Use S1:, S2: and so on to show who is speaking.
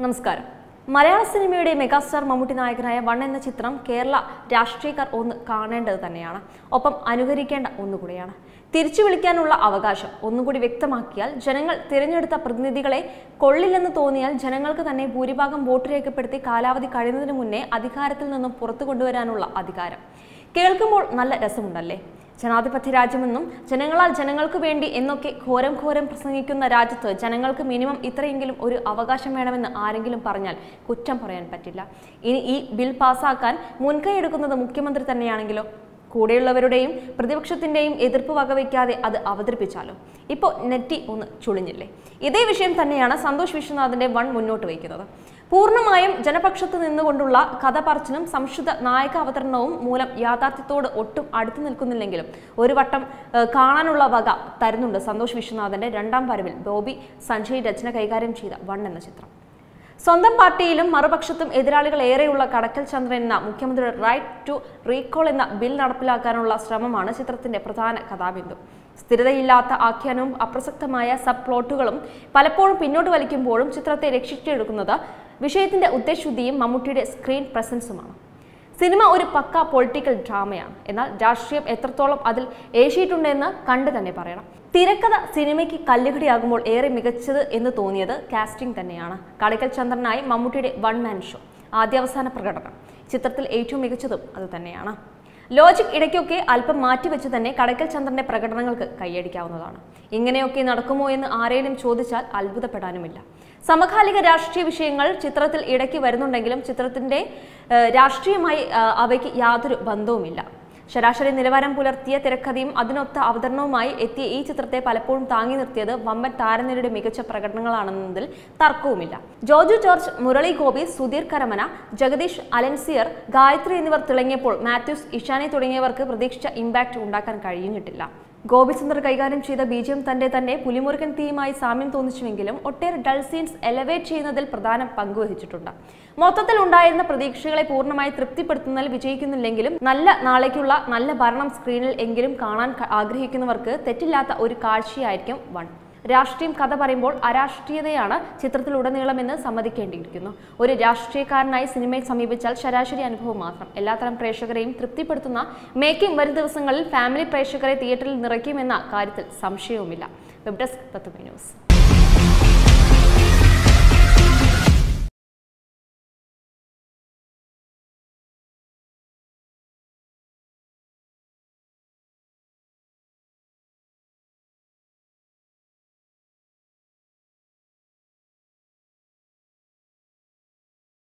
S1: നമസ്കാരം മലയാള സിനിമയുടെ മെഗാസ്റ്റാർ മമ്മൂട്ടി നായകനായ വൺ എന്ന ചിത്രം കേരള രാഷ്ട്രീയക്കാർ ഒന്ന് കാണേണ്ടത് തന്നെയാണ് ഒപ്പം അനുകരിക്കേണ്ട ഒന്നുകൂടിയാണ് തിരിച്ചു വിളിക്കാനുള്ള അവകാശം ഒന്നുകൂടി വ്യക്തമാക്കിയാൽ ജനങ്ങൾ തിരഞ്ഞെടുത്ത പ്രതിനിധികളെ കൊള്ളില്ലെന്ന് തോന്നിയാൽ ജനങ്ങൾക്ക് തന്നെ ഭൂരിഭാഗം വോട്ട് രേഖപ്പെടുത്തി കാലാവധി കഴിയുന്നതിന് മുന്നേ അധികാരത്തിൽ നിന്നും പുറത്തു കൊണ്ടുവരാനുള്ള അധികാരം കേൾക്കുമ്പോൾ നല്ല രസമുണ്ടല്ലേ ജനാധിപത്യ രാജ്യമെന്നും ജനങ്ങളാൽ ജനങ്ങൾക്ക് വേണ്ടി എന്നൊക്കെ ഘോരം ഘോരം പ്രസംഗിക്കുന്ന രാജ്യത്ത് ജനങ്ങൾക്ക് മിനിമം ഇത്രയെങ്കിലും ഒരു അവകാശം വേണമെന്ന് ആരെങ്കിലും പറഞ്ഞാൽ കുറ്റം പറയാൻ പറ്റില്ല ഇനി ഈ ബിൽ പാസ്സാക്കാൻ മുൻകൈ എടുക്കുന്നത് മുഖ്യമന്ത്രി തന്നെയാണെങ്കിലോ കൂടെയുള്ളവരുടെയും പ്രതിപക്ഷത്തിന്റെയും എതിർപ്പ് വകവയ്ക്കാതെ അത് അവതരിപ്പിച്ചാലോ ഇപ്പോൾ നെറ്റി ഒന്ന് ചുളിഞ്ഞില്ലേ ഇതേ വിഷയം തന്നെയാണ് സന്തോഷ് വിശ്വനാഥിന്റെ വൺ മുന്നോട്ട് വയ്ക്കുന്നത് പൂർണ്ണമായും ജനപക്ഷത്ത് നിന്നുകൊണ്ടുള്ള കഥ പറച്ചിലും സംശുദ്ധ നായക അവതരണവും മൂലം യാഥാർത്ഥ്യത്തോട് ഒട്ടും അടുത്തു നിൽക്കുന്നില്ലെങ്കിലും ഒരു വട്ടം ഏഹ്, കാണാനുള്ള വക തരുന്നുണ്ട് സന്തോഷ് വിശ്വനാഥന്റെ രണ്ടാം വരവിൽ ബോബി സഞ്ജയ് രചന കൈകാര്യം ചെയ്ത വൺ എന്ന ചിത്രം സ്വന്തം പാർട്ടിയിലും മറുപക്ഷത്തും എതിരാളികൾ ഏറെയുള്ള കടക്കൽ ചന്ദ്രൻ എന്ന മുഖ്യമന്ത്രിയുടെ റൈറ്റ് ടു റീകോൾ എന്ന ബിൽ നടപ്പിലാക്കാനുള്ള ശ്രമമാണ് ചിത്രത്തിന്റെ പ്രധാന കഥാബിന്ദു സ്ഥിരതയില്ലാത്ത ആഖ്യാനവും അപ്രസക്തമായ സബ് പ്ലോട്ടുകളും പലപ്പോഴും പിന്നോട്ട് വലിക്കുമ്പോഴും ചിത്രത്തെ രക്ഷിച്ചെടുക്കുന്നത് വിഷയത്തിന്റെ ഉദ്ദേശശുദ്ധിയും മമ്മൂട്ടിയുടെ സ്ക്രീൻ പ്രസൻസുമാണ് സിനിമ ഒരു പക്ക പൊളിറ്റിക്കൽ ഡ്രാമയാണ് എന്നാൽ രാഷ്ട്രീയം എത്രത്തോളം അതിൽ ഏശിയിട്ടുണ്ടെന്ന് കണ്ടു തന്നെ പറയണം തിരക്കഥ സിനിമയ്ക്ക് കല്ലുകടിയാകുമ്പോൾ ഏറെ മികച്ചത് എന്ന് തോന്നിയത് കാസ്റ്റിംഗ് തന്നെയാണ് കളിക്കൽ ചന്ദ്രനായി മമ്മൂട്ടിയുടെ വൺ മാൻ ഷോ ആദ്യാവസാന പ്രകടനം ചിത്രത്തിൽ ഏറ്റവും മികച്ചതും അത് തന്നെയാണ് ലോജിക് ഇടയ്ക്കൊക്കെ അല്പം മാറ്റിവെച്ച് തന്നെ കടക്കൽ ചന്ദ്രന്റെ പ്രകടനങ്ങൾക്ക് കൈയടിക്കാവുന്നതാണ് ഇങ്ങനെയൊക്കെ നടക്കുമോ എന്ന് ആരെയും ചോദിച്ചാൽ അത്ഭുതപ്പെടാനുമില്ല സമകാലിക രാഷ്ട്രീയ വിഷയങ്ങൾ ചിത്രത്തിൽ ഇടയ്ക്ക് വരുന്നുണ്ടെങ്കിലും ചിത്രത്തിന്റെ ഏഹ്, രാഷ്ട്രീയമായി ആ, അവയ്ക്ക് യാതൊരു ബന്ധവുമില്ല ശരാശരി നിലവാരം പുലർത്തിയ തിരക്കഥയും അതിനൊത്ത അവതരണവുമായി എത്തിയ ഈ ചിത്രത്തെ പലപ്പോഴും താങ്ങി നിർത്തിയത് വമ്പൻ താരനിരയുടെ മികച്ച പ്രകടനങ്ങളാണെന്നതിൽ തർക്കവുമില്ല ജോർജു ജോർജ് മുരളി ഗോപി സുധീർ കരമന ജഗദീഷ് അലൻസിയർ ഗായത്രി എന്നിവർ തിളങ്ങിയപ്പോൾ മാത്യൂസ് ഇഷാനി തുടങ്ങിയവർക്ക് പ്രതീക്ഷിച്ച ഇമ്പാക്റ്റ് ഉണ്ടാക്കാൻ കഴിഞ്ഞിട്ടില്ല ഗോപിചന്ദർ കൈകാര്യം ചെയ്ത ബീജം തന്റെ തന്നെ പുലിമുരുകൻ തീയുമായി സാമ്യം തോന്നിച്ചുവെങ്കിലും ഒട്ടേറെ ഡൾ സീൻസ് എലവേറ്റ് ചെയ്യുന്നതിൽ പ്രധാന പങ്കുവഹിച്ചിട്ടുണ്ട് മൊത്തത്തിൽ ഉണ്ടായിരുന്ന പ്രതീക്ഷകളെ പൂർണ്ണമായി തൃപ്തിപ്പെടുത്തുന്നതിൽ വിജയിക്കുന്നില്ലെങ്കിലും നല്ല നാളേക്കുള്ള നല്ല ഭരണം സ്ക്രീനിൽ എങ്കിലും കാണാൻ ക- ആഗ്രഹിക്കുന്നവർക്ക് തെറ്റില്ലാത്ത ഒരു കാഴ്ചയായിരിക്കും വൺ രാഷ്ട്രീയം കഥ പറയുമ്പോൾ അരാഷ്ട്രീയതയാണ് ചിത്രത്തിലുടനീളമെന്ന് സമ്മതിക്കേണ്ടിയിരിക്കുന്നു ഒരു രാഷ്ട്രീയക്കാരനായി സിനിമയെ സമീപിച്ചാൽ ശരാശരി അനുഭവം മാത്രം എല്ലാത്തരം പ്രേക്ഷകരെയും തൃപ്തിപ്പെടുത്തുന്ന മേക്കിംഗ് വരും ദിവസങ്ങളിൽ ഫാമിലി പ്രേക്ഷകരെ തിയേറ്ററിൽ നിറയ്ക്കുമെന്ന കാര്യത്തിൽ സംശയവുമില്ല വെബ് ഡെസ്ക് തത്വമി ന്യൂസ്